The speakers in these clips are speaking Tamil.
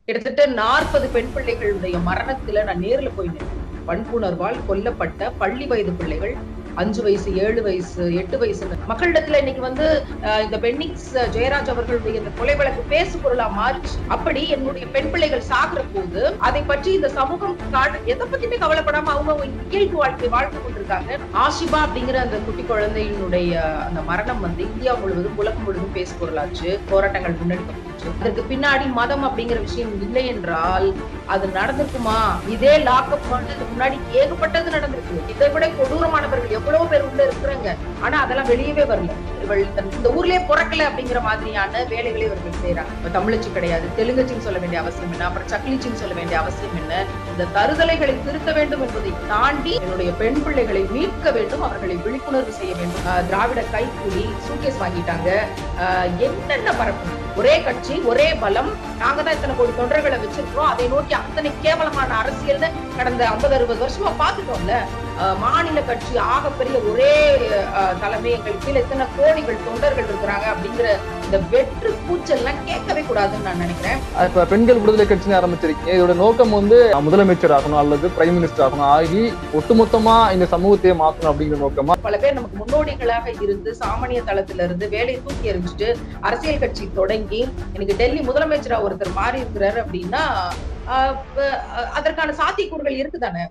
கிட்டத்தட்ட நாற்பது பெண் பிள்ளைகளுடைய மரணத்துல நான் நேர்ல போய் நின்றேன் வன்புணர்வால் கொல்லப்பட்ட பள்ளி வயது பிள்ளைகள் அஞ்சு வயசு ஏழு வயசு எட்டு வயசு மக்களிடத்துல இன்னைக்கு வந்து அஹ், இந்த பென்னிக்ஸ் ஜெயராஜ் அவர்களுடைய இந்த கொலை வழக்கு பேசு பொருளா மாறிச்சு அப்படி என்னுடைய பெண் பிள்ளைகள் சாகுற போது அதை பற்றி இந்த சமூகம் காட்டு எதை பத்தியுமே கவலைப்படாம அவங்க அவங்க இயல்பு வாழ்க்கை வாழ்க்கை கொண்டிருக்காங்க ஆஷிபா அப்படிங்கிற அந்த குட்டி குழந்தையினுடைய அந்த மரணம் வந்து இந்தியா முழுவதும் உலகம் முழுவதும் பேசு பொருளாச்சு போராட்டங்கள் முன்னெடுக்கப்பட்டுச்சு அதற்கு பின்னாடி மதம் அப்படிங்கிற விஷயம் இல்லை என்றால் அது நடந்திருக்குமா இதே லாக்அப் பண்ணதுக்கு முன்னாடி ஏகப்பட்டது நடந்திருக்கு இதை விட கொடூரமானவர்கள் எவ்வளவு பேர் உள்ள இருக்கிறாங்க ஆனா அதெல்லாம் வெளியவே வரல இவள் தன் இந்த ஊர்லயே பிறக்கல அப்படிங்கிற மாதிரியான வேலைகளை இவர்கள் செய்யறாங்க இப்ப தமிழச்சி கிடையாது தெலுங்கச்சின்னு சொல்ல வேண்டிய அவசியம் என்ன அப்புறம் சக்லிச்சின்னு சொல்ல வேண்டிய அவசியம் என்ன இந்த தருதலைகளை திருத்த வேண்டும் என்பதை தாண்டி என்னுடைய பெண் பிள்ளைகளை மீட்க வேண்டும் அவர்களை விழிப்புணர்வு செய்ய வேண்டும் ஆஹ் திராவிட கைக்கூலி சூட்கேஸ் வாங்கிட்டாங்க ஆஹ் என்னென்ன பரப்பு ஒரே கட்சி ஒரே பலம் நாங்க தான் இத்தனை கோடி தொண்டர்களை வச்சிருக்கிறோம் அதை நோக்கி அத்தனை கேவலமான அரசியல் கடந்த ஐம்பது அறுபது வருஷமா பாத்துட்டோம்ல ஆஹ் மாநில கட்சி ஆகப்பெரிய ஒரே ஆஹ் தலைமை எங்களுக்கு கீழே இத்தனை கோடிகள் தொண்டர்கள் இருக்கிறாங்க அப்படிங்கிற இந்த வெற்று கூச்சல்லாம் கேட்கவே கூடாதுன்னு நான் நினைக்கிறேன் இப்ப பெண்கள் விடுதலை கட்சின்னு ஆரம்பிச்சிருக்கீங்க இதோட நோக்கம் வந்து முதலமைச்சர் ஆகணும் அல்லது பிரைம் மினிஸ்டர் ஆகணும் ஆகி ஒட்டுமொத்தமா இந்த சமூகத்தையே மாத்தணும் அப்படிங்கிற நோக்கமா பல பேர் நமக்கு முன்னோடிகளாக இருந்து சாமானிய தளத்துல இருந்து வேலையை தூக்கி எறிஞ்சிட்டு அரசியல் கட்சி தொடங்கி இன்னைக்கு டெல்லி முதலமைச்சரா ஒருத்தர் மாறி இருக்கிறாரு அப்படின்னா ஆஹ் அஹ் அதற்கான சாத்தியக்கூறுகள் இருக்குதானே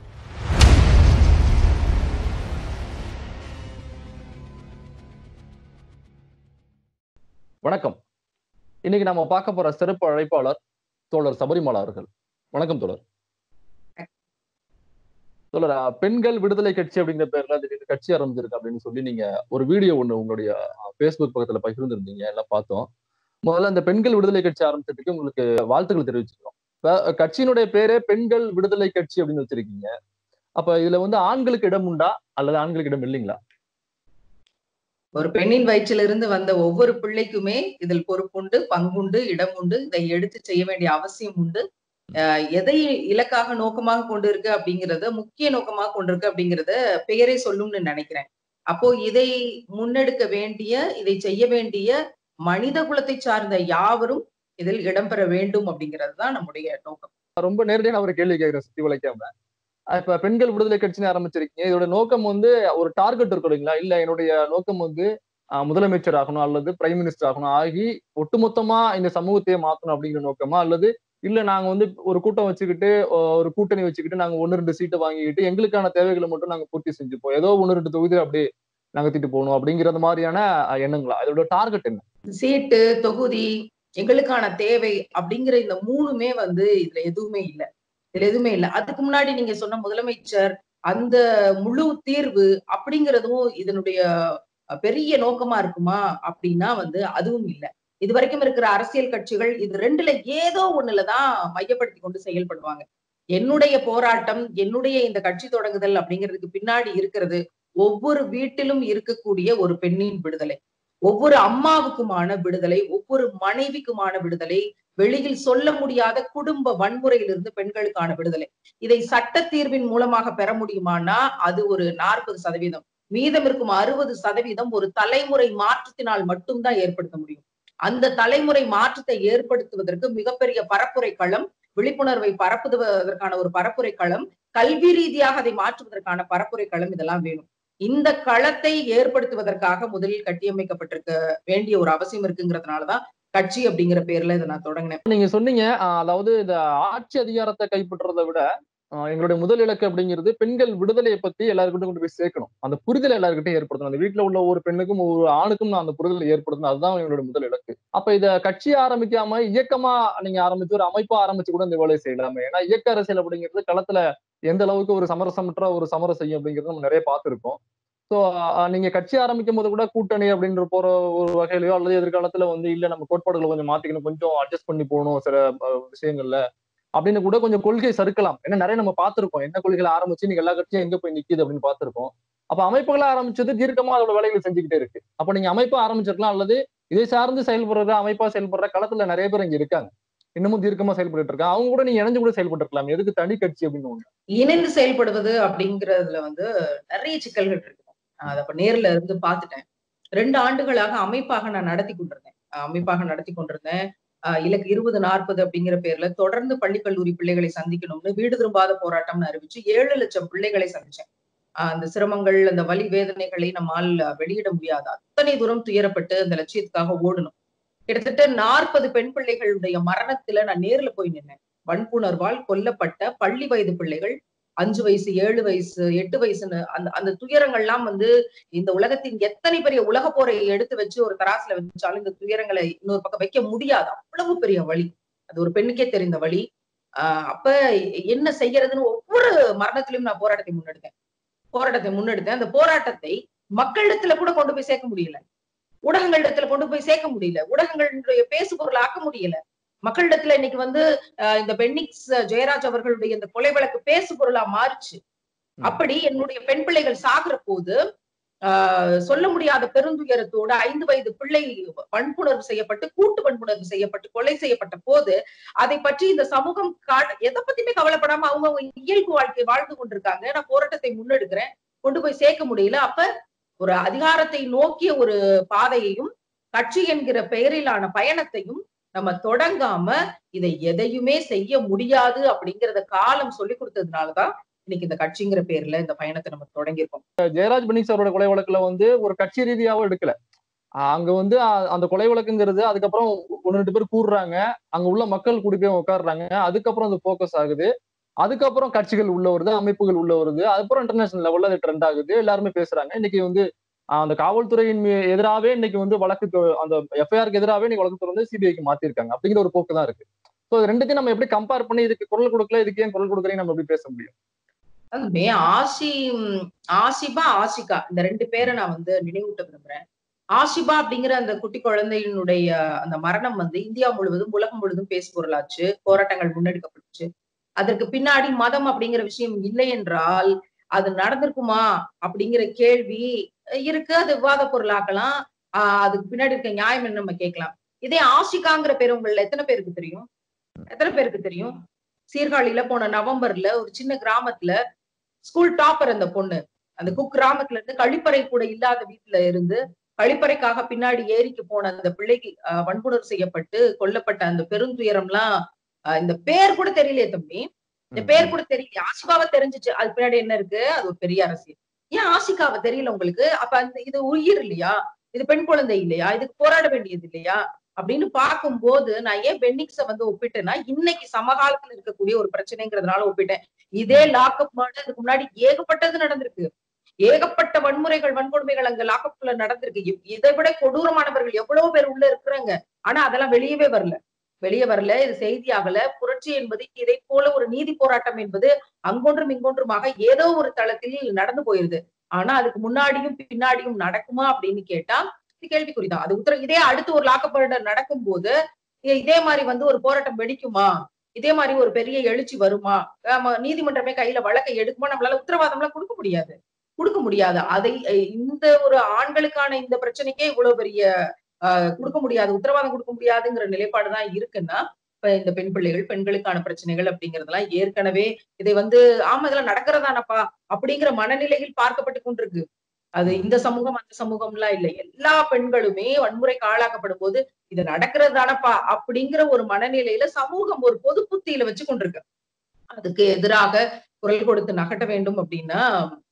வணக்கம் இன்னைக்கு நம்ம பார்க்க போற சிறப்பு அழைப்பாளர் தோழர் சபரிமலா அவர்கள் வணக்கம் தோழர் தோழர் அஹ், பெண்கள் விடுதலை கட்சி அப்படிங்கிற பேர்ல திடீர்னு கட்சி ஆரம்பிச்சிருக்கு அப்படின்னு சொல்லி நீங்க ஒரு வீடியோ ஒண்ணு உங்களுடைய ஃபேஸ்புக் பக்கத்துல பகிர்ந்திருந்தீங்க எல்லாம் பார்த்தோம் முதல்ல அந்த பெண்கள் விடுதலை கட்சி ஆரம்பிச்சதுக்கு உங்களுக்கு வாழ்த்துக்கள் தெரிவிச்சுக்கிறோம் இப்ப கட்சியினுடைய பேரே பெண்கள் விடுதலை கட்சி அப்படின்னு வச்சிருக்கீங்க அப்ப இதுல வந்து ஆண்களுக்கு இடம் உண்டா அல்லது ஆண்களுக்கு இடம் இல்லைங்களா ஒரு பெண்ணின் வயிற்றிலிருந்து வந்த ஒவ்வொரு பிள்ளைக்குமே இதில் பொறுப்புண்டு பங்குண்டு இடம் உண்டு இதை எடுத்து செய்ய வேண்டிய அவசியம் உண்டு ஆஹ் எதை இலக்காக நோக்கமாக கொண்டு இருக்கு அப்படிங்கறத முக்கிய நோக்கமாக கொண்டிருக்கு அப்படிங்கறத பெயரே சொல்லும்னு நினைக்கிறேன் அப்போ இதை முன்னெடுக்க வேண்டிய இதை செய்ய வேண்டிய மனித குலத்தை சார்ந்த யாவரும் இதில் இடம்பெற வேண்டும் அப்படிங்கிறது தான் நம்முடைய நோக்கம் ரொம்ப நேரடியான ஒரு கேள்வி கேட்கிறேன் சுத்தி வளைக்காம இப்ப பெண்கள் விடுதலை கட்சின்னு ஆரம்பிச்சிருக்கீங்க இதோட நோக்கம் வந்து ஒரு டார்கெட் இருக்கும் இல்லைங்களா இல்ல என்னுடைய நோக்கம் வந்து ஆஹ், முதலமைச்சர் ஆகணும் அல்லது பிரைம் மினிஸ்டர் ஆகணும் ஆகி ஒட்டுமொத்தமா இந்த சமூகத்தையே மாத்தணும் அப்படிங்கிற நோக்கமா அல்லது இல்ல நாங்க வந்து ஒரு கூட்டம் வச்சுக்கிட்டு ஆஹ், ஒரு கூட்டணி வச்சுக்கிட்டு நாங்க ஒன்னு ரெண்டு சீட்டை வாங்கிக்கிட்டு எங்களுக்கான தேவைகளை மட்டும் நாங்க பூர்த்தி செஞ்சுப்போம் ஏதோ ஒன்னு ரெண்டு தொகுதி அப்படியே நகர்த்திட்டு போகணும் அப்படிங்கிறது மாதிரியான ஆஹ், எண்ணங்களா இதோட டார்கெட் என்ன சீட்டு தொகுதி எங்களுக்கான தேவை அப்படிங்கிற இந்த மூணுமே வந்து இதுல எதுவுமே இல்ல இதுல எதுவுமே இல்ல அதுக்கு முன்னாடி நீங்க சொன்ன முதலமைச்சர் அந்த முழு தீர்வு அப்படிங்கிறதும் இதனுடைய அஹ், பெரிய நோக்கமா இருக்குமா அப்படின்னா வந்து அதுவும் இல்ல இது வரைக்கும் இருக்கிற அரசியல் கட்சிகள் இது ரெண்டுல ஏதோ ஒண்ணுலதான் மையப்படுத்தி கொண்டு செயல்படுவாங்க என்னுடைய போராட்டம் என்னுடைய இந்த கட்சி தொடங்குதல் அப்படிங்கிறதுக்கு பின்னாடி இருக்கிறது ஒவ்வொரு வீட்டிலும் இருக்கக்கூடிய ஒரு பெண்ணின் விடுதலை ஒவ்வொரு அம்மாவுக்குமான விடுதலை ஒவ்வொரு மனைவிக்குமான விடுதலை வெளியில் சொல்ல முடியாத குடும்ப வன்முறையிலிருந்து பெண்களுக்கான விடுதலை இதை சட்ட தீர்வின் மூலமாக பெற முடியுமானா அது ஒரு நாற்பது சதவீதம் மீதம் இருக்கும் அறுபது சதவீதம் ஒரு தலைமுறை மாற்றத்தினால் மட்டும்தான் ஏற்படுத்த முடியும் அந்த தலைமுறை மாற்றத்தை ஏற்படுத்துவதற்கு மிகப்பெரிய பரப்புரை களம் விழிப்புணர்வை பரப்புவதற்கான ஒரு பரப்புரை களம் கல்வி ரீதியாக அதை மாற்றுவதற்கான பரப்புரை களம் இதெல்லாம் வேணும் இந்த களத்தை ஏற்படுத்துவதற்காக முதலில் கட்டியமைக்கப்பட்டிருக்க வேண்டிய ஒரு அவசியம் இருக்குங்கிறதுனாலதான் கட்சி அப்படிங்கிற பேர்ல இதை நான் தொடங்கினேன் நீங்க சொன்னீங்க ஆஹ், அதாவது இந்த ஆட்சி அதிகாரத்தை கைப்பற்றுறதை விட ஆஹ், எங்களுடைய முதல் இலக்கு அப்படிங்கிறது பெண்கள் விடுதலையை பத்தி எல்லாருக்கிட்டும் கொண்டு போய் சேர்க்கணும் அந்த புரிதலை எல்லாருக்கிட்டையும் ஏற்படுத்தணும் அந்த வீட்டுல உள்ள ஒரு பெண்ணுக்கும் ஒரு ஆணுக்கும் நான் அந்த புரிதலை ஏற்படுத்தணும் அதுதான் எங்களுடைய முதல் இலக்கு அப்ப இத கட்சி ஆரம்பிக்காம இயக்கமா நீங்க ஆரம்பிச்சு ஒரு அமைப்பா ஆரம்பிச்சு கூட இந்த வேலையை செய்யலாமே ஏன்னா இயக்க அரசியல் அப்படிங்கிறது களத்துல எந்த அளவுக்கு ஒரு சமரசமற்ற ஒரு சமரம் செய்யும் அப்படிங்கிறது நம்ம நிறைய பார்த்திருக்கோம் ஸோ நீங்க கட்சி ஆரம்பிக்கும் போது கூட கூட்டணி அப்படின்ற போற ஒரு வகையிலயோ அல்லது எதிர்காலத்துல வந்து இல்ல நம்ம கோட்பாடுகளை கொஞ்சம் மாத்திக்கணும் கொஞ்சம் அட்ஜஸ்ட் பண்ணி போகணும் சில அஹ், விஷயங்கள்ல அப்படின்னு கூட கொஞ்சம் கொள்கை சறுக்கலாம் ஏன்னா நிறைய நம்ம பார்த்திருக்கோம் என்ன கொள்கைகளை ஆரம்பிச்சு நீங்க எல்லா கட்சியும் எங்க போய் நிக்குது அப்படின்னு பார்த்திருக்கோம் அப்ப அமைப்புகளை ஆரம்பிச்சது தீர்க்கமா அதோட வேலைகளை செஞ்சுக்கிட்டே இருக்கு அப்ப நீங்க அமைப்பா ஆரம்பிச்சிருக்கலாம் அல்லது இதை சார்ந்து செயல்படுற அமைப்பா செயல்படுற களத்துல நிறைய பேர் இங்க இருக்காங்க இன்னமும் தீர்க்கமா செயல்பட்டு இருக்காங்க அவங்க கூட நீங்க இணைஞ்சு கூட செயல்பட்டு இருக்கலாம் எதுக்கு தனி கட்சி அப்படின்னு ஒண்ணு இணைந்து செயல்படுவது அப்படிங்கறதுல வந்து நிறைய சிக்கல்கள் இருக்கு நான் அதை அப்ப நேர்ல இருந்து பார்த்துட்டேன் ரெண்டு ஆண்டுகளாக அமைப்பாக நான் நடத்தி கொண்டிருந்தேன் அமைப்பாக நடத்தி கொண்டிருந்தேன் ஆஹ் இலக்கு இருபது நாற்பது அப்படிங்கிற பேர்ல தொடர்ந்து பள்ளி கல்லூரி பிள்ளைகளை சந்திக்கணும்னு வீடு திரும்பாத போராட்டம்னு அறிவிச்சு ஏழு லட்சம் பிள்ளைகளை சந்திச்சேன் ஆஹ் அந்த சிரமங்கள் அந்த வலி வேதனைகளை நம்மால் வெளியிட முடியாது அத்தனை தூரம் துயரப்பட்டு அந்த லட்சியத்துக்காக ஓடணும் கிட்டத்தட்ட நாற்பது பெண் பிள்ளைகளுடைய மரணத்துல நான் நேர்ல போய் நின்னேன் வன்புணர்வால் கொல்லப்பட்ட பள்ளி வயது பிள்ளைகள் அஞ்சு வயசு ஏழு வயசு எட்டு வயசுன்னு அந்த அந்த துயரங்கள்லாம் வந்து இந்த உலகத்தின் எத்தனை பெரிய உலக போரை எடுத்து வச்சு ஒரு தராசுல வச்சாலும் இந்த துயரங்களை இன்னொரு பக்கம் வைக்க முடியாது அவ்வளவு பெரிய வழி அது ஒரு பெண்ணுக்கே தெரிந்த வழி ஆஹ் அப்ப என்ன செய்யறதுன்னு ஒவ்வொரு மரணத்திலையும் நான் போராட்டத்தை முன்னெடுத்தேன் போராட்டத்தை முன்னெடுத்தேன் அந்த போராட்டத்தை மக்களிடத்துல கூட கொண்டு போய் சேர்க்க முடியல ஊடகங்களிடத்துல கொண்டு போய் சேர்க்க முடியல ஊடகங்களுடைய பேசு பொருள் ஆக்க முடியல மக்களிடத்துல இன்னைக்கு வந்து இந்த பென்னிக்ஸ் ஜெயராஜ் அவர்களுடைய இந்த கொலை வழக்கு பேசு பொருளா மாறுச்சு அப்படி என்னுடைய பெண் பிள்ளைகள் சாகுற போது ஆஹ் சொல்ல முடியாத பெருந்துயரத்தோடு ஐந்து வயது பிள்ளை வன்புணர்வு செய்யப்பட்டு கூட்டு வன்புணர்வு செய்யப்பட்டு கொலை செய்யப்பட்ட போது அதை பற்றி இந்த சமூகம் எதை பத்தியுமே கவலைப்படாம அவங்க அவங்க இயல்பு வாழ்க்கை வாழ்ந்து கொண்டிருக்காங்க நான் போராட்டத்தை முன்னெடுக்கிறேன் கொண்டு போய் சேர்க்க முடியல அப்ப ஒரு அதிகாரத்தை நோக்கிய ஒரு பாதையையும் கட்சி என்கிற பெயரிலான பயணத்தையும் நம்ம தொடங்காம இதை எதையுமே செய்ய முடியாது அப்படிங்கறத காலம் சொல்லி கொடுத்ததுனாலதான் இன்னைக்கு இந்த கட்சிங்கிற பேர்ல இந்த பயணத்தை நம்ம தொடங்கியிருக்கோம் ஜெயராஜ் பெனிக்ஸ் அவரோட கொலை வழக்குல வந்து ஒரு கட்சி ரீதியாவும் எடுக்கல அங்க வந்து அந்த கொலை வழக்குங்கிறது அதுக்கப்புறம் ஒன்னு ரெண்டு பேர் கூடுறாங்க அங்க உள்ள மக்கள் கூடி போய் உட்காடுறாங்க அதுக்கப்புறம் அது போக்கஸ் ஆகுது அதுக்கப்புறம் கட்சிகள் உள்ள வருது அமைப்புகள் உள்ள வருது அதுக்கப்புறம் இன்டர்நேஷனல் லெவல்ல அது ட்ரெண்ட் ஆகுது எல்லாருமே பேசுறாங்க இன்னைக்கு வந்து அந்த காவல்துறையின் எதிராகவே இன்னைக்கு வந்து வழக்கு அந்த எஃப்ஐஆருக்கு எதிராகவே இன்னைக்கு வழக்கு தொடர்ந்து சிபிஐக்கு மாத்திருக்காங்க அப்படிங்கிற ஒரு போக்கு தான் இருக்கு ஸோ இது ரெண்டுத்தையும் நம்ம எப்படி கம்பேர் பண்ணி இதுக்கு குரல் கொடுக்கல இதுக்கு ஏன் குரல் கொடுக்குறீங்க நம்ம எப்படி பேச முடியும் அதுமே ஆசி ஆசிபா ஆசிகா இந்த ரெண்டு பேரை நான் வந்து நினைவூட்ட விரும்புறேன் ஆசிபா அப்படிங்கிற அந்த குட்டி குழந்தையினுடைய அந்த மரணம் வந்து இந்தியா முழுவதும் உலகம் முழுவதும் பேசு பொருளாச்சு போராட்டங்கள் முன்னெடுக்கப்பட்டுச்சு அதற்கு பின்னாடி மதம் அப்படிங்கிற விஷயம் இல்லை என்றால் அது நடந்திருக்குமா அப்படிங்கிற கேள்வி இருக்கு அது விவாத பொருளாக்கலாம் ஆஹ் அதுக்கு பின்னாடி இருக்க நியாயம் என்ன நம்ம கேட்கலாம் இதே ஆசிகாங்கிற பேர் உங்கள எத்தனை பேருக்கு தெரியும் எத்தனை பேருக்கு தெரியும் சீர்காழியில போன நவம்பர்ல ஒரு சின்ன கிராமத்துல ஸ்கூல் டாப்பர் அந்த பொண்ணு அந்த குக் கிராமத்துல இருந்து கழிப்பறை கூட இல்லாத வீட்டுல இருந்து கழிப்பறைக்காக பின்னாடி ஏரிக்கு போன அந்த பிள்ளைக்கு வன்புணர்வு செய்யப்பட்டு கொல்லப்பட்ட அந்த பெருந்துயரம்லாம் இந்த பேர் கூட தெரியலையே தம்பி இந்த பேர் கூட தெரியல ஆசிகாவை தெரிஞ்சிச்சு அது பின்னாடி என்ன இருக்கு அது ஒரு பெரிய அரசியல் ஏன் ஆசிகாவை தெரியல உங்களுக்கு அப்ப அந்த இது உயிர் இல்லையா இது பெண் குழந்தை இல்லையா இதுக்கு போராட வேண்டியது இல்லையா அப்படின்னு பார்க்கும்போது நான் ஏன் பென்னிக்ஸ வந்து ஒப்பிட்டேன்னா இன்னைக்கு சமகாலத்துல இருக்கக்கூடிய ஒரு பிரச்சனைங்கிறதுனால ஒப்பிட்டேன் இதே லாக்அப் மாடு அதுக்கு முன்னாடி ஏகப்பட்டது நடந்திருக்கு ஏகப்பட்ட வன்முறைகள் வன்கொடுமைகள் அங்க லாக்அப்ல நடந்திருக்கு இதை விட கொடூரமானவர்கள் எவ்வளவு பேர் உள்ள இருக்கிறாங்க ஆனா அதெல்லாம் வெளியவே வரல வெளியே வரல இது செய்தி ஆகல புரட்சி என்பது இதை போல ஒரு நீதி போராட்டம் என்பது அங்கொன்றும் இங்கொன்றுமாக ஏதோ ஒரு தளத்தில் நடந்து போயிருது ஆனா அதுக்கு முன்னாடியும் பின்னாடியும் நடக்குமா அப்படின்னு கேட்டா இது கேள்விக்குறிதான் அது உத்தர இதே அடுத்து ஒரு லாக்கப்படுற நடக்கும் போது இதே மாதிரி வந்து ஒரு போராட்டம் வெடிக்குமா இதே மாதிரி ஒரு பெரிய எழுச்சி வருமா நீதிமன்றமே கையில வழக்கை எடுக்குமா நம்மளால உத்தரவாதம் எல்லாம் கொடுக்க முடியாது கொடுக்க முடியாது அதை இந்த ஒரு ஆண்களுக்கான இந்த பிரச்சனைக்கே இவ்வளவு பெரிய கொடுக்க முடியாது உத்தரவாதம் கொடுக்க முடியாதுங்கிற நிலைப்பாடுதான் இருக்குன்னா இப்ப இந்த பெண் பிள்ளைகள் பெண்களுக்கான பிரச்சனைகள் அப்படிங்கறதெல்லாம் ஏற்கனவே இதை வந்து ஆமா இதெல்லாம் நடக்கிறதானப்பா அப்படிங்கிற மனநிலையில் பார்க்கப்பட்டு கொண்டிருக்கு அது இந்த சமூகம் அந்த சமூகம் எல்லாம் இல்லை எல்லா பெண்களுமே வன்முறைக்கு ஆளாக்கப்படும் போது இது நடக்கிறது தானப்பா அப்படிங்கிற ஒரு மனநிலையில சமூகம் ஒரு பொது புத்தியில வச்சு கொண்டிருக்கு அதுக்கு எதிராக குரல் கொடுத்து நகட்ட வேண்டும் அப்படின்னா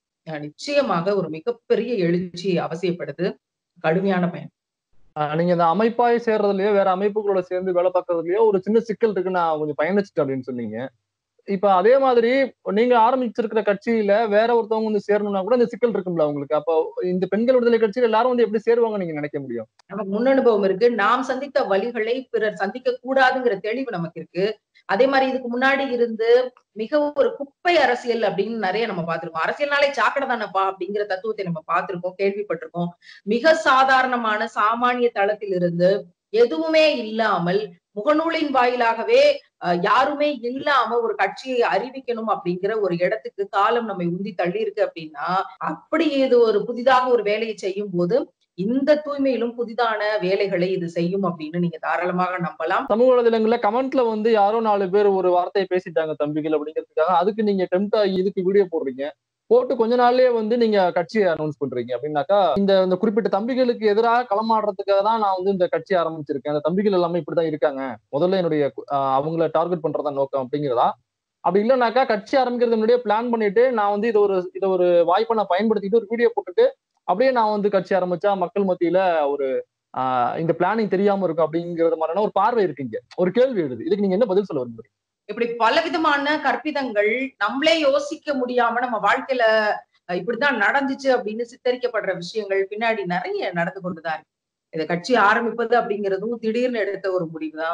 நிச்சயமாக ஒரு மிகப்பெரிய எழுச்சி அவசியப்படுது கடுமையான பயன் நீங்க இந்த அமைப்பாய் சேர்றதுலயோ வேற அமைப்புகளோட சேர்ந்து வேலை பார்க்கறதுலயோ ஒரு சின்ன சிக்கல் இருக்கு நான் கொஞ்சம் பயணிச்சுட்டேன் அப்படின்னு சொன்னீங்க இப்ப அதே மாதிரி நீங்க ஆரம்பிச்சிருக்கிற கட்சியில வேற ஒருத்தவங்க வந்து சேரணும்னா கூட இந்த சிக்கல் இருக்கும்ல உங்களுக்கு அப்போ இந்த பெண்கள் விடுதலை கட்சியில எல்லாரும் வந்து எப்படி சேருவாங்க நீங்க நினைக்க முடியும் நமக்கு முன் அனுபவம் இருக்கு நாம் சந்தித்த வழிகளை பிறர் சந்திக்க கூடாதுங்கிற தெளிவு நமக்கு இருக்கு அதே மாதிரி இதுக்கு முன்னாடி இருந்து மிக ஒரு குப்பை அரசியல் அப்படின்னு நிறைய நம்ம பார்த்திருக்கோம் அரசியல்னாலே சாக்கடை தானப்பா அப்படிங்கிற தத்துவத்தை நம்ம பார்த்திருக்கோம் கேள்விப்பட்டிருக்கோம் மிக சாதாரணமான சாமானிய தளத்தில் இருந்து எதுவுமே இல்லாமல் முகநூலின் வாயிலாகவே யாருமே இல்லாம ஒரு கட்சியை அறிவிக்கணும் அப்படிங்கிற ஒரு இடத்துக்கு காலம் நம்மை உந்தி தள்ளி இருக்கு அப்படின்னா அப்படி இது ஒரு புதிதாக ஒரு வேலையை செய்யும் போது இந்த தூய்மையிலும் புதிதான வேலைகளை இது செய்யும் அப்படின்னு நீங்க தாராளமாக நம்பலாம் சமூக வலைதளங்கள்ல கமெண்ட்ல வந்து யாரோ நாலு பேர் ஒரு வார்த்தையை பேசிட்டாங்க தம்பிகள் அப்படிங்கிறதுக்காக அதுக்கு நீங்க டெம்ட் ஆகி இதுக்கு வீடியோ போடுறீங்க போட்டு கொஞ்ச நாள்லயே வந்து நீங்க கட்சியை அனௌன்ஸ் பண்றீங்க அப்படின்னாக்கா இந்த இந்த குறிப்பிட்ட தம்பிகளுக்கு எதிராக களமாடுறதுக்காக தான் நான் வந்து இந்த கட்சி ஆரம்பிச்சிருக்கேன் அந்த தம்பிகள் எல்லாமே இப்படிதான் இருக்காங்க முதல்ல என்னுடைய ஆஹ், அவங்கள டார்கெட் பண்றதா நோக்கம் அப்படிங்கிறதா அப்படி இல்லைனாக்கா கட்சி ஆரம்பிக்கிறது முன்னாடியே பிளான் பண்ணிட்டு நான் வந்து இதை ஒரு இதை ஒரு வாய்ப்பை நான் பயன்படுத்திட்டு ஒரு வீடியோ போட்டுட்டு அப்படியே நான் வந்து கட்சி ஆரம்பிச்சா மக்கள் மத்தியில ஒரு ஆஹ், இந்த பிளானிங் தெரியாம இருக்கும் அப்படிங்கிறது மாதிரியான ஒரு பார்வை இருக்குங்க ஒரு கேள்வி எழுது இதுக்கு நீங்க என்ன பதில் சொல்ல விரும்புறீங்க இப்படி பலவிதமான கற்பிதங்கள் நம்மளே யோசிக்க முடியாம நம்ம வாழ்க்கையில அஹ், இப்படித்தான் நடந்துச்சு அப்படின்னு சித்தரிக்கப்படுற விஷயங்கள் பின்னாடி நிறைய நடந்து கொண்டுதான் இருக்கு இத கட்சி ஆரம்பிப்பது அப்படிங்கிறதும் திடீர்னு எடுத்த ஒரு முடிவுதான்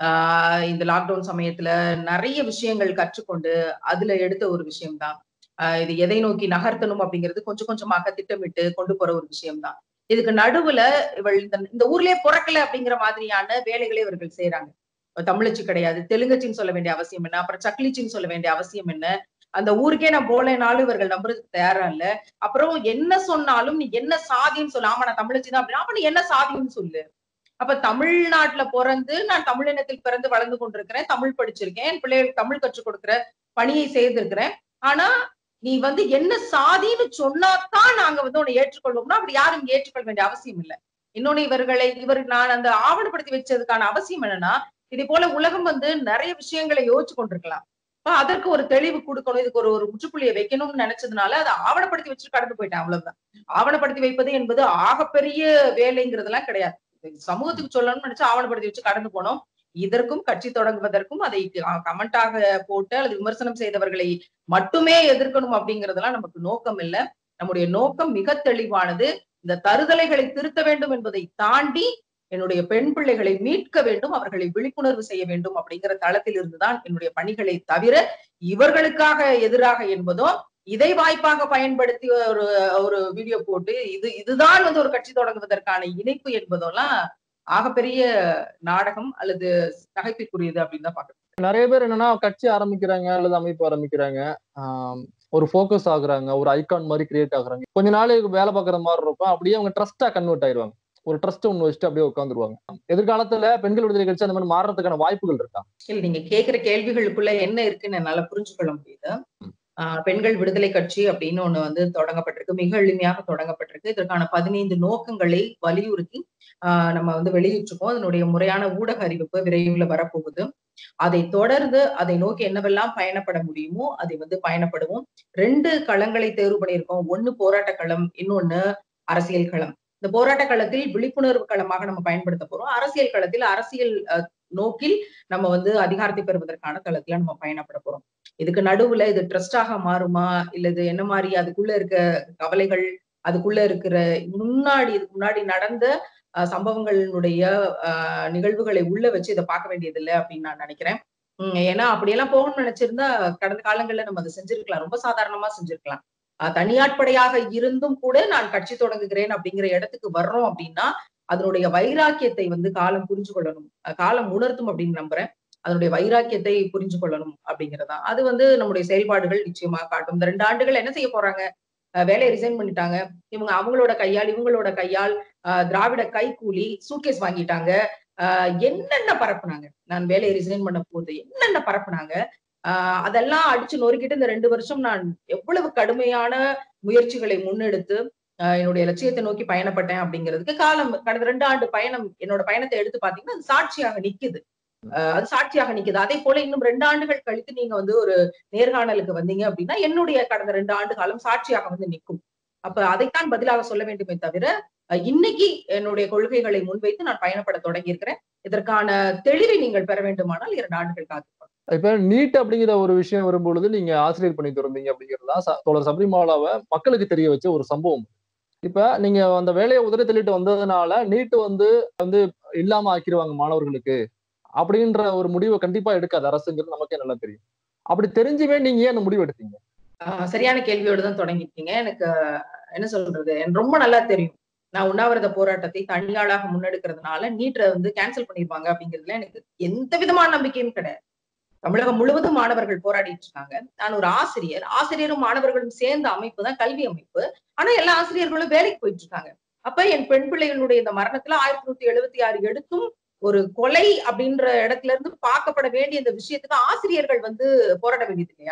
ஆஹ் இந்த லாக்டவுன் சமயத்துல நிறைய விஷயங்கள் கற்றுக்கொண்டு அதுல எடுத்த ஒரு விஷயம்தான் ஆஹ் இது எதை நோக்கி நகர்த்தணும் அப்படிங்கிறது கொஞ்சம் கொஞ்சமாக திட்டமிட்டு கொண்டு போற ஒரு விஷயம்தான் இதுக்கு நடுவுல இவள் இந்த இந்த ஊர்லயே பிறக்கல அப்படிங்கிற மாதிரியான வேலைகளை இவர்கள் செய்யறாங்க தமிழச்சி கிடையாது தெலுங்கச்சின்னு சொல்ல வேண்டிய அவசியம் என்ன அப்புறம் சக்லிச்சின்னு சொல்ல வேண்டிய அவசியம் என்ன அந்த ஊருக்கே நான் போலேனாலும் இவர்கள் நம்புறதுக்கு தயாரா இல்ல அப்புறம் என்ன சொன்னாலும் நீ என்ன சாதின்னு சொல்லு ஆமா நான் தமிழச்சி தான் அப்படின்னா அப்ப நீ என்ன சாதின்னு சொல்லு அப்ப தமிழ்நாட்டுல பிறந்து நான் தமிழினத்தில் பிறந்து வளர்ந்து கொண்டிருக்கிறேன் தமிழ் படிச்சிருக்கேன் என் பிள்ளைகளுக்கு தமிழ் கற்றுக் கொடுக்கிற பணியை செய்திருக்கிறேன் ஆனா நீ வந்து என்ன சாதின்னு சொன்னாதான் நாங்க வந்து உன்னை ஏற்றுக்கொள்வோம்னா அப்படி யாரும் இங்க ஏற்றுக்கொள்ள வேண்டிய அவசியம் இல்லை இன்னொன்னு இவர்களை இவர் நான் அந்த ஆவணப்படுத்தி வச்சதுக்கான அவசியம் என்னன்னா இதே போல உலகம் வந்து நிறைய விஷயங்களை யோசிச்சு கொண்டிருக்கலாம் அப்ப அதற்கு ஒரு தெளிவு கொடுக்கணும் இதுக்கு ஒரு ஒரு முற்றுப்புள்ளியை வைக்கணும்னு நினைச்சதுனால அதை ஆவணப்படுத்தி வச்சுட்டு கடந்து போயிட்டேன் அவ்வளவுதான் ஆவணப்படுத்தி வைப்பது என்பது ஆகப்பெரிய வேலைங்கிறதெல்லாம் கிடையாது இது சமூகத்துக்கு சொல்லணும்னு நினைச்சு ஆவணப்படுத்தி வச்சு கடந்து போனோம் இதற்கும் கட்சி தொடங்குவதற்கும் அதை கமெண்டாக போட்டு அல்லது விமர்சனம் செய்தவர்களை மட்டுமே எதிர்க்கணும் அப்படிங்கறதெல்லாம் நமக்கு நோக்கம் இல்லை நம்முடைய நோக்கம் மிக தெளிவானது இந்த தருதலைகளை திருத்த வேண்டும் என்பதை தாண்டி என்னுடைய பெண் பிள்ளைகளை மீட்க வேண்டும் அவர்களை விழிப்புணர்வு செய்ய வேண்டும் அப்படிங்கிற தளத்தில் இருந்துதான் என்னுடைய பணிகளை தவிர இவர்களுக்காக எதிராக என்பதோ இதை வாய்ப்பாக பயன்படுத்தி ஒரு ஒரு வீடியோ போட்டு இது இதுதான் வந்து ஒரு கட்சி தொடங்குவதற்கான இணைப்பு என்பதெல்லாம் ஆகப்பெரிய நாடகம் அல்லது நகைப்பிற்குரியது அப்படின்னு தான் பாக்குறேன் நிறைய பேர் என்னன்னா கட்சி ஆரம்பிக்கிறாங்க அல்லது அமைப்பு ஆரம்பிக்கிறாங்க ஆஹ் ஒரு ஃபோக்கஸ் ஆகுறாங்க ஒரு ஐகான் மாதிரி கிரியேட் ஆகுறாங்க கொஞ்ச நாளைக்கு வேலை பார்க்குற மாதிரி இருக்கும் அப்படியே அவங்க ட்ரஸ்டா கன்வெர்ட் ஆயிருவாங்க ஒரு ட்ரஸ்ட் ஒன்று வச்சுட்டு அப்படியே உட்காந்துருவாங்க எதிர்காலத்துல பெண்கள் விடுதலை கட்சி அந்த மாதிரி மாறுறதுக்கான வாய்ப்புகள் இருக்கா இல்ல நீங்க கேக்குற கேள்விகளுக்குள்ள என்ன இருக்குன்னு என்னால புரிஞ்சுக்கொள்ள முடியுது ஆஹ் பெண்கள் விடுதலை கட்சி அப்படின்னு ஒண்ணு வந்து தொடங்கப்பட்டிருக்கு மிக எளிமையாக தொடங்கப்பட்டிருக்கு இதற்கான பதினைந்து நோக்கங்களை வலியுறுத்தி ஆஹ் நம்ம வந்து வெளியிட்டிருக்கோம் அதனுடைய முறையான ஊடக அறிவிப்பு விரைவில் வரப்போகுது அதை தொடர்ந்து அதை நோக்கி என்னவெல்லாம் பயணப்பட முடியுமோ அதை வந்து பயணப்படுவோம் ரெண்டு களங்களை தேர்வு பண்ணியிருக்கோம் ஒண்ணு போராட்ட களம் இன்னொன்னு அரசியல் களம் இந்த போராட்ட களத்தில் விழிப்புணர்வு களமாக நம்ம பயன்படுத்த போறோம் அரசியல் களத்தில் அரசியல் நோக்கில் நம்ம வந்து அதிகாரத்தை பெறுவதற்கான களத்துல நம்ம பயணப்பட போறோம் இதுக்கு நடுவுல இது ட்ரஸ்டாக மாறுமா இல்ல இது என்ன மாதிரி அதுக்குள்ள இருக்க கவலைகள் அதுக்குள்ள இருக்கிற முன்னாடி இதுக்கு முன்னாடி நடந்த சம்பவங்களினுடைய அஹ் நிகழ்வுகளை உள்ள வச்சு இதை பார்க்க வேண்டியது இல்லை அப்படின்னு நான் நினைக்கிறேன் உம் ஏன்னா அப்படியெல்லாம் போகணும்னு நினைச்சிருந்தா கடந்த காலங்கள்ல நம்ம அதை செஞ்சிருக்கலாம் ரொம்ப சாதாரணமா செஞ்சிருக்கலாம் தனியாட்படையாக இருந்தும் கூட நான் கட்சி தொடங்குகிறேன் அப்படிங்கிற இடத்துக்கு வர்றோம் அப்படின்னா அதனுடைய வைராக்கியத்தை வந்து காலம் புரிஞ்சு கொள்ளணும் காலம் உணர்த்தும் அப்படின்னு நம்புறேன் அதனுடைய வைராக்கியத்தை புரிஞ்சு கொள்ளணும் அப்படிங்கிறதா அது வந்து நம்முடைய செயல்பாடுகள் நிச்சயமா காட்டும் இந்த ரெண்டு ஆண்டுகள் என்ன செய்ய போறாங்க வேலையை ரிசைன் பண்ணிட்டாங்க இவங்க அவங்களோட கையால் இவங்களோட கையால் திராவிட கைக்கூலி சூட்கேஸ் வாங்கிட்டாங்க என்னென்ன பரப்புனாங்க நான் வேலையை ரிசைன் பண்ண போது என்னென்ன பரப்புனாங்க ஆஹ் அதெல்லாம் அடிச்சு நொறுக்கிட்டு இந்த ரெண்டு வருஷம் நான் எவ்வளவு கடுமையான முயற்சிகளை முன்னெடுத்து என்னுடைய லட்சியத்தை நோக்கி பயணப்பட்டேன் அப்படிங்கிறதுக்கு காலம் கடந்த ரெண்டு ஆண்டு பயணம் என்னோட பயணத்தை எடுத்து பாத்தீங்கன்னா அது சாட்சியாக நிக்குது அது சாட்சியாக நிக்குது அதே போல இன்னும் ரெண்டு ஆண்டுகள் கழித்து நீங்க வந்து ஒரு நேர்காணலுக்கு வந்தீங்க அப்படின்னா என்னுடைய கடந்த ரெண்டு ஆண்டு காலம் சாட்சியாக வந்து நிற்கும் அப்ப அதைத்தான் பதிலாக சொல்ல வேண்டுமே தவிர இன்னைக்கு என்னுடைய கொள்கைகளை முன்வைத்து நான் பயணப்பட தொடங்கி இருக்கிறேன் இதற்கான தெளிவை நீங்கள் பெற வேண்டுமானால் இரண்டு ஆண்டுகள் காத்திருப்போம் இப்ப நீட் அப்படிங்கிற ஒரு விஷயம் வரும்பொழுது நீங்க ஆசிரியர் பணி திறந்தீங்க அப்படிங்கிறதா தோழர் சபரிமாலாவை மக்களுக்கு தெரிய வச்ச ஒரு சம்பவம் இப்ப நீங்க அந்த வேலையை உதறி தள்ளிட்டு வந்ததுனால நீட் வந்து வந்து இல்லாம ஆக்கிடுவாங்க மாணவர்களுக்கு அப்படின்ற ஒரு முடிவை கண்டிப்பா எடுக்காது அரசுங்கிறது நமக்கே நல்லா தெரியும் அப்படி தெரிஞ்சுமே நீங்க ஏன் அந்த முடிவு எடுத்தீங்க சரியான கேள்வியோடு தான் தொடங்கிட்டீங்க எனக்கு என்ன சொல்றது எனக்கு ரொம்ப நல்லா தெரியும் நான் உண்ணாவிரத போராட்டத்தை தனியாளாக முன்னெடுக்கிறதுனால நீட்டை வந்து கேன்சல் பண்ணிடுவாங்க அப்படிங்கிறதுல எனக்கு எந்த விதமான நம்பிக்கையும் கிடையாது தமிழகம் முழுவதும் மாணவர்கள் போராடிட்டு இருக்காங்க நான் ஒரு ஆசிரியர் ஆசிரியரும் மாணவர்களும் சேர்ந்த அமைப்பு தான் கல்வி அமைப்பு ஆனா எல்லா ஆசிரியர்களும் வேலைக்கு போயிட்டு இருக்காங்க அப்ப என் பெண் பிள்ளைகளுடைய இந்த மரணத்துல ஆயிரத்தி நூத்தி எழுபத்தி ஆறு எடுத்தும் ஒரு கொலை அப்படின்ற இடத்துல இருந்து பார்க்கப்பட வேண்டிய இந்த விஷயத்துக்கு ஆசிரியர்கள் வந்து போராட வேண்டியது இல்லையா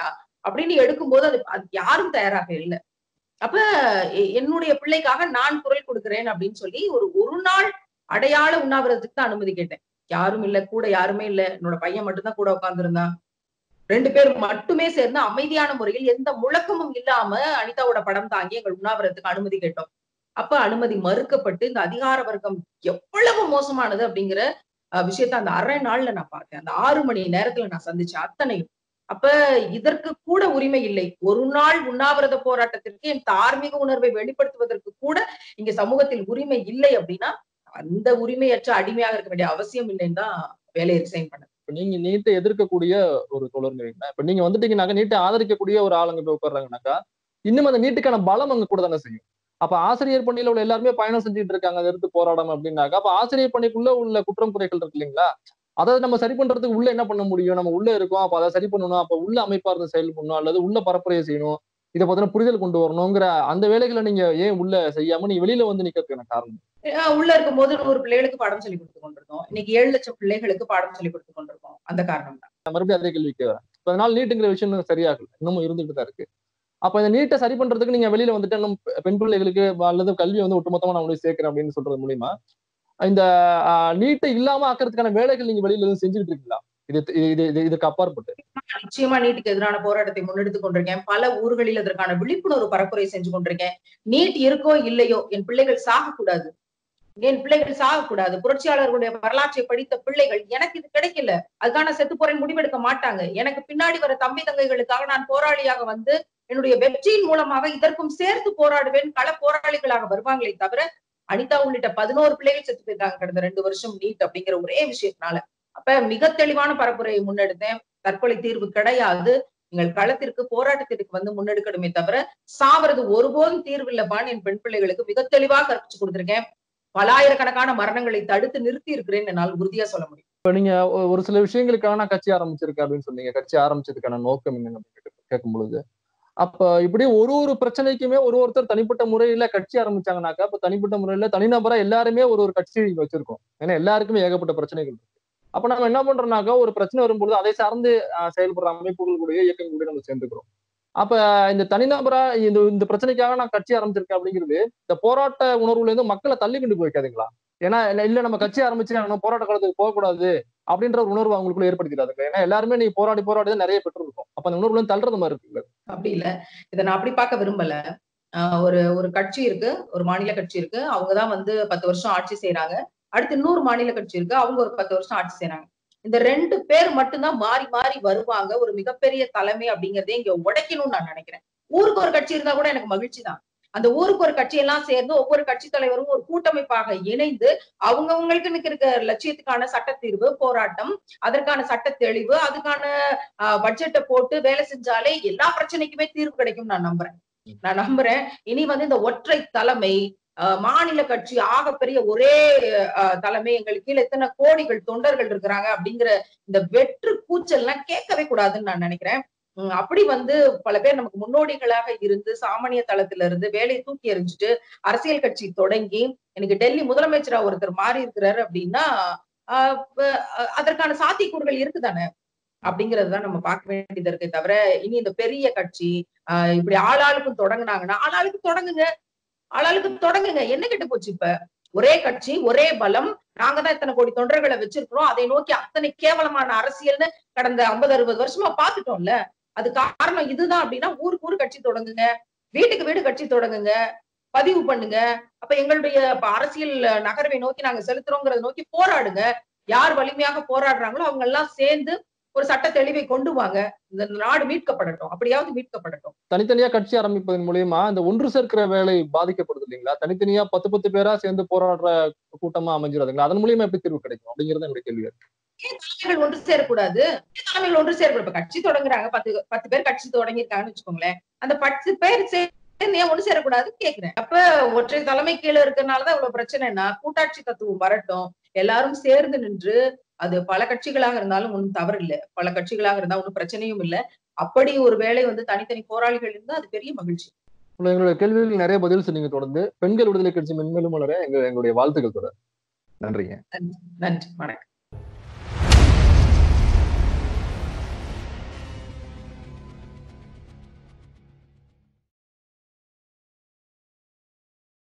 அப்படின்னு எடுக்கும்போது அது அது யாரும் தயாராக இல்லை அப்ப எ- என்னுடைய பிள்ளைக்காக நான் குரல் கொடுக்கிறேன் அப்படின்னு சொல்லி ஒரு ஒரு நாள் அடையாள உண்ணாவிரதத்துக்கு தான் அனுமதி கேட்டேன் யாரும் இல்ல கூட யாருமே இல்ல என்னோட பையன் மட்டும்தான் கூட உட்கார்ந்திருந்தான் ரெண்டு பேர் மட்டுமே சேர்ந்து அமைதியான முறையில் எந்த முழக்கமும் இல்லாம அனிதாவோட படம் தாங்கி எங்கள் உண்ணாவிரதத்துக்கு அனுமதி கேட்டோம் அப்ப அனுமதி மறுக்கப்பட்டு இந்த அதிகார வர்க்கம் எவ்வளவு மோசமானது அப்படிங்கிற அஹ், விஷயத்த அந்த அரை நாள்ல நான் பார்த்தேன் அந்த ஆறு மணி நேரத்துல நான் சந்திச்சேன் அத்தனையும் அப்ப இதற்கு கூட உரிமை இல்லை ஒரு நாள் உண்ணாவிரத போராட்டத்திற்கு என் தார்மீக உணர்வை வெளிப்படுத்துவதற்கு கூட இங்க சமூகத்தில் உரிமை இல்லை அப்படின்னா அந்த உரிமையற்ற அடிமையாக இருக்க வேண்டிய அவசியம் இல்லைன்னு தான் வேலையை ரிசைன் பண்ணேன் இப்ப நீங்க நீட்டை எதிர்க்கக்கூடிய ஒரு தோழருங்கிறீங்களா இப்ப நீங்க வந்துட்டீங்கன்னாக்கா நீட்டை ஆதரிக்கக்கூடிய ஒரு ஆளுங்க போய் உட்கார்றாங்கனாக்கா இன்னும் அந்த நீட்டுக்கான பலம் அங்க கூட தானே செய்யும் அப்ப ஆசிரியர் பணியில உள்ள எல்லாருமே பயணம் செஞ்சுட்டு இருக்காங்க அதை எடுத்து போராடாம அப்படின்னாக்கா அப்ப ஆசிரியர் பணிக்குள்ள உள்ள குற்றம் குறைகள் இருக்கு இல்லைங்களா அதை நம்ம சரி பண்றதுக்கு உள்ள என்ன பண்ண முடியும் நம்ம உள்ள இருக்கோம் அப்ப அதை சரி பண்ணணும் அப்ப உள்ள அமைப்பா இருந்து செயல் பண்ணணும் அல்லது உள்ள பரப்புரையை செய்யணும் இதை பத்தின புரிதல் கொண்டு வரணுங்கிற அந்த வேலைகளை நீங்க ஏன் உள்ள செய்யாம நீ வெளியில வந்து நிக்கிறதுக்கான காரணம் அஹ் உள்ள இருக்கும்போது நூறு பிள்ளைகளுக்கு பாடம் சொல்லி கொடுத்து கொண்டிருந்தோம் இன்னைக்கு ஏழு லட்சம் பிள்ளைகளுக்கு பாடம் சொல்லி கொடுத்து கொண்டிருக்கோம் அந்த காரணம் தான் நான் மறுபடியும் அதே கேள்விக்கு வரேன் இப்ப அதனால நீட்டுங்கிற விஷயம் இன்னும் சரியாகல இன்னமும் இருந்துட்டு தான் இருக்கு அப்ப இந்த நீட்டை சரி பண்றதுக்கு நீங்க வெளியில வந்துட்டு இன்னும் பெ- பெண் பிள்ளைகளுக்கு அல்லது கல்வி வந்து ஒட்டுமொத்தமா நான் உங்களுக்கு சேர்க்கிறேன் அப்படின்னு சொல்றது மூலியமா இந்த நீட்டை இல்லாம ஆக்கிறதுக்கான வேலைகள் நீங்க வெளியில எதுவும் செஞ்சுட்டு இருக்கீங்களா இது இது- இது இது இதுக்கு அப்பாற்பட்டு நிச்சயமா நீட்டுக்கு எதிரான போராட்டத்தை முன்னெடுத்துக் கொண்டிருக்கேன் பல ஊர்களில் அதற்கான விழிப்புணர்வு பரப்புரை செஞ்சு கொண்டிருக்கேன் நீட் இருக்கோ இல்லையோ என் பிள்ளைகள் சாகக்கூடாது என் பிள்ளைகள் சாகக்கூடாது புரட்சியாளர்களுடைய வரலாற்றை படித்த பிள்ளைகள் எனக்கு இது கிடைக்கல அதுக்கான செத்து போறேன் முடிவெடுக்க மாட்டாங்க எனக்கு பின்னாடி வர தம்பி தங்கைகளுக்காக நான் போராளியாக வந்து என்னுடைய வெற்றியின் மூலமாக இதற்கும் சேர்த்து போராடுவேன் கள போராளிகளாக வருவாங்களே தவிர அனிதா உள்ளிட்ட பதினோரு பிள்ளைகள் செத்து போயிருக்காங்க கடந்த ரெண்டு வருஷம் நீட் அப்படிங்கிற ஒரே விஷயத்தினால அப்ப மிக தெளிவான பரப்புரையை முன்னெடுத்தேன் தற்கொலை தீர்வு கிடையாது நீங்கள் களத்திற்கு போராட்டத்திற்கு வந்து முன்னெடுக்கணுமே தவிர சாவறது ஒருபோதும் தீர்வு இல்லப்பான்னு என் பெண் பிள்ளைகளுக்கு மிக தெளிவாக கற்பிச்சு கொடுத்திருக்கேன் பலாயிரக்கணக்கான மரணங்களை தடுத்து நிறுத்தி இருக்கிறேன் என்னால் உறுதியா சொல்ல முடியும் இப்ப நீங்க ஒ- ஒரு சில விஷயங்களுக்காக நான் கட்சி ஆரம்பிச்சிருக்கேன் அப்படின்னு சொன்னீங்க கட்சி ஆரம்பிச்சதுக்கான நோக்கம் என்னன்னு அப்படின்னு கேட்டு- கேட்கும் பொழுது அப்ப இப்படி ஒரு ஒரு பிரச்சனைக்குமே ஒரு ஒருத்தர் தனிப்பட்ட முறையில கட்சி ஆரம்பிச்சாங்கனாக்கா அப்ப தனிப்பட்ட முறையில தனிநபரா எல்லாருமே ஒரு ஒரு கட்சி வச்சிருக்கோம் ஏன்னா எல்லாருக்குமே ஏகப்பட்ட பிரச்சனைகள் இருக்கு அப்ப நம்ம என்ன பண்றோம்னாக்கா ஒரு பிரச்சனை வரும்பொழுது அதை சார்ந்து ஆஹ், செயல்படுற அமைப்புகள் கூட இயக்கங்கள் கூட நம்ம சேர்ந்துக்கிறோம் அப்ப இந்த தனிநபரா இந்த இந்த பிரச்சனைக்காக நான் கட்சி ஆரம்பிச்சிருக்கேன் அப்படிங்கிறது இந்த போராட்ட உணர்வுல இருந்து மக்களை தள்ளி கொண்டு போய் வைக்காதுங்களா ஏன்னா இல்ல இல்ல நம்ம கட்சி ஆரம்பிச்சு நம்ம போராட்ட காலத்துக்கு போகக்கூடாது அப்படின்ற ஒரு உணர்வு அவங்களுக்குள்ள ஏற்படுத்திடாதுங்க ஏன்னா எல்லாருமே நீ போராடி போராடி தான் நிறைய பெற்றிருக்கும் அப்ப அந்த உணர்வுல இருந்து தள்ளுறது மாதிரி இருக்குல்ல அப்படி இல்ல இதை நான் அப்படி பார்க்க விரும்பல ஆஹ் ஒரு ஒரு கட்சி இருக்கு ஒரு மாநில கட்சி இருக்கு அவங்கதான் வந்து பத்து வருஷம் ஆட்சி செய்யறாங்க அடுத்து இன்னொரு மாநில கட்சி இருக்கு அவங்க ஒரு பத்து வருஷம் ஆட்சி செய்யறாங்க இந்த ரெண்டு பேர் மட்டும்தான் மாறி மாறி வருவாங்க ஒரு மிகப்பெரிய தலைமை அப்படிங்கறதே இங்க உடைக்கணும்னு நான் நினைக்கிறேன் ஊருக்கு ஒரு கட்சி இருந்தா கூட எனக்கு மகிழ்ச்சி தான் அந்த ஊருக்கு ஒரு கட்சி எல்லாம் சேர்ந்து ஒவ்வொரு கட்சி தலைவரும் ஒரு கூட்டமைப்பாக இணைந்து அவங்கவுங்களுக்கு இருக்க லட்சியத்துக்கான சட்ட தீர்வு போராட்டம் அதற்கான சட்ட தெளிவு அதுக்கான பட்ஜெட்டை போட்டு வேலை செஞ்சாலே எல்லா பிரச்சனைக்குமே தீர்வு கிடைக்கும் நான் நம்புறேன் நான் நம்புறேன் இனி வந்து இந்த ஒற்றை தலைமை ஆஹ் மாநில கட்சி ஆகப்பெரிய ஒரே ஆஹ் தலைமை எங்களுக்கு கீழே எத்தனை கோடிகள் தொண்டர்கள் இருக்கிறாங்க அப்படிங்கிற இந்த வெற்று கூச்சல்லாம் கேட்கவே கூடாதுன்னு நான் நினைக்கிறேன் உம் அப்படி வந்து பல பேர் நமக்கு முன்னோடிகளாக இருந்து சாமானிய தளத்துல இருந்து வேலையை தூக்கி எறிஞ்சிட்டு அரசியல் கட்சி தொடங்கி எனக்கு டெல்லி முதலமைச்சரா ஒருத்தர் மாறி இருக்கிறாரு அப்படின்னா ஆஹ் ப- அதற்கான சாத்தியக்கூறுகள் இருக்குதானே அப்படிங்கறது தான் நம்ம பார்க்க வேண்டியது இருக்கே தவிர இனி இந்த பெரிய கட்சி ஆஹ் இப்படி ஆளாளுக்கும் தொடங்குனாங்கன்னா ஆளாளுக்கு தொடங்குங்க ஆளாளுக்கு தொடங்குங்க என்ன கெட்டு போச்சு இப்ப ஒரே கட்சி ஒரே பலம் நாங்க தான் இத்தனை கோடி தொண்டர்களை வச்சிருக்கிறோம் அதை நோக்கி அத்தனை கேவலமான அரசியல்னு கடந்த ஐம்பது அறுபது வருஷமா பாத்துட்டோம்ல அது காரணம் இதுதான் அப்படின்னா ஊருக்கு ஊரு கட்சி தொடங்குங்க வீட்டுக்கு வீடு கட்சி தொடங்குங்க பதிவு பண்ணுங்க அப்ப எங்களுடைய இப்ப அரசியல் நகர்வை நோக்கி நாங்க செலுத்துறோங்கிறத நோக்கி போராடுங்க யார் வலிமையாக போராடுறாங்களோ அவங்க எல்லாம் சேர்ந்து ஒரு சட்ட தெளிவை கொண்டு வாங்க இந்த நாடு மீட்கப்படட்டும் அப்படியாவது மீட்கப்படட்டும் தனித்தனியா கட்சி ஆரம்பிப்பதன் மூலியமா இந்த ஒன்று சேர்க்கிற வேலை பாதிக்கப்படுது இல்லைங்களா தனித்தனியா பத்து பத்து பேரா சேர்ந்து போராடுற கூட்டமா அமைஞ்சிடாதுங்களா அதன் மூலியமா எப்படி தீர்வு கிடைக்கும் அப்படிங்கிறது என்னுடைய கேள்வி தலைமைகள் ஒன்று சேரக்கூடாது தலைமைகள் ஒன்று சேரக்கூடாது இப்ப கட்சி தொடங்குறாங்க பத்து பத்து பேர் கட்சி தொடங்கியிருக்காங்கன்னு வச்சுக்கோங்களேன் அந்த பத்து பேர் சேர்ந்து ஏன் ஒன்று சேரக்கூடாது கேக்குறேன் அப்ப ஒற்றை தலைமை கீழே இருக்கறனாலதான் இவ்வளவு பிரச்சனைனா கூட்டாட்சி தத்துவம் வரட்டும் எல்லாரும் சேர்ந்து நின்று அது பல கட்சிகளாக இருந்தாலும் ஒன்றும் தவறு இல்லை பல கட்சிகளாக இருந்தா ஒன்றும் பிரச்சனையும் இல்லை அப்படி ஒரு வேலை வந்து தனித்தனி போராளிகள் இருந்தா அது பெரிய மகிழ்ச்சி உள்ள எங்களுடைய கேள்விகளுக்கு நிறைய பதில் சொன்னீங்க தொடர்ந்து பெண்கள் விடுதலை கட்சி மென்மேலும் வளர எங்க எங்களுடைய வாழ்த்துக்கள் தொடர் நன்றிங்க நன்றி வணக்கம்